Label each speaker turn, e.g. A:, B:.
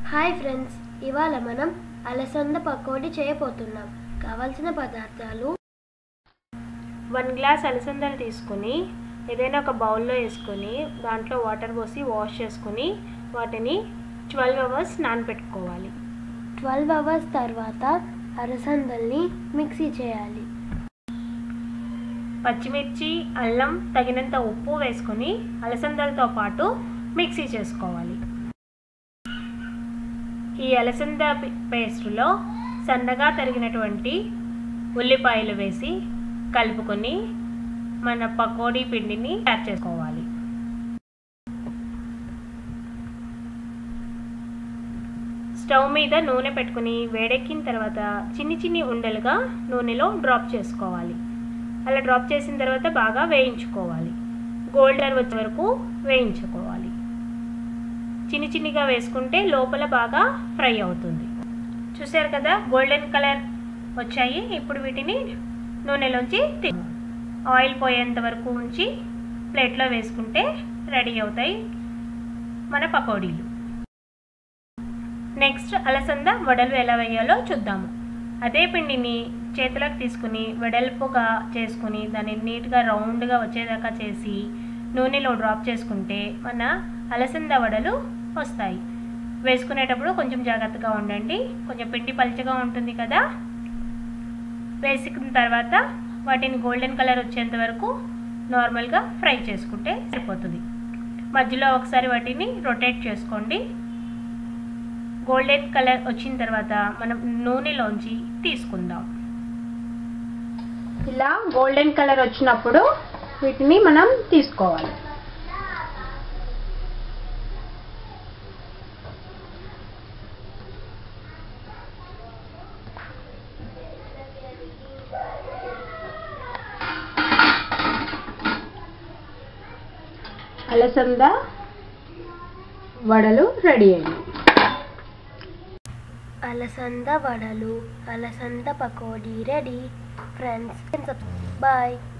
A: hi friends ఇవాళ మనం అలసంద పకోడీ చేయబోతున్నాం కావాల్సిన పదార్థాలు
B: వన్ గ్లాస్ అలసందలు తీసుకుని ఏదైనా ఒక బౌల్లో వేసుకొని దాంట్లో వాటర్ పోసి వాష్ చేసుకుని వాటిని ట్వెల్వ్ అవర్స్ నానబెట్టుకోవాలి
A: ట్వెల్వ్ అవర్స్ తర్వాత అలసందల్ని మిక్సీ చేయాలి
B: పచ్చిమిర్చి అల్లం తగినంత ఉప్పు వేసుకొని అలసందలతో పాటు మిక్సీ చేసుకోవాలి ఈ అలసంద పే- పేస్టులో సన్నగా తరిగినటువంటి ఉల్లిపాయలు వేసి కలుపుకొని మన పకోడీ పిండిని తయారు చేసుకోవాలి స్టవ్ మీద నూనె పెట్టుకుని వేడెక్కిన తర్వాత చిన్ని చిన్ని ఉండలుగా నూనెలో డ్రాప్ చేసుకోవాలి అలా డ్రాప్ చేసిన తర్వాత బాగా వేయించుకోవాలి గోల్డెన్ వచ్చే వరకు వేయించుకోవాలి చిన్ని చిన్నిగా వేసుకుంటే లోపల బాగా ఫ్రై అవుతుంది చూసారు కదా గోల్డెన్ కలర్ వచ్చాయి ఇప్పుడు వీటిని నూనెలోంచి తీ ఆయిల్ పోయేంత వరకు ఉంచి ప్లేట్లో వేసుకుంటే రెడీ అవుతాయి మన పకోడీలు నెక్స్ట్ అలసంద వడలు ఎలా వేయాలో చూద్దాము అదే పిండిని చేతులకు తీసుకుని వెడల్పుగా చేసుకుని దాన్ని నీట్గా రౌండ్గా వచ్చేదాకా చేసి నూనెలో డ్రాప్ చేసుకుంటే మన అలసంద వడలు వస్తాయి వేసుకునేటప్పుడు కొంచెం జాగ్రత్తగా ఉండండి కొంచెం పిండి పలుచగా ఉంటుంది కదా వేసుకున్న తర్వాత వాటిని గోల్డెన్ కలర్ వచ్చేంత వరకు నార్మల్గా ఫ్రై చేసుకుంటే సరిపోతుంది మధ్యలో ఒకసారి వాటిని రొటేట్ చేసుకోండి గోల్డెన్ కలర్ వచ్చిన తర్వాత మనం నూనెలోంచి తీసుకుందాం ఇలా గోల్డెన్ కలర్ వచ్చినప్పుడు వీటిని మనం తీసుకోవాలి అలసంద వడలు రెడీ అయ్యాయి
A: అలసంద వడలు అలసంద పకోడీ రెడీ ఫ్రెండ్స్ బాయ్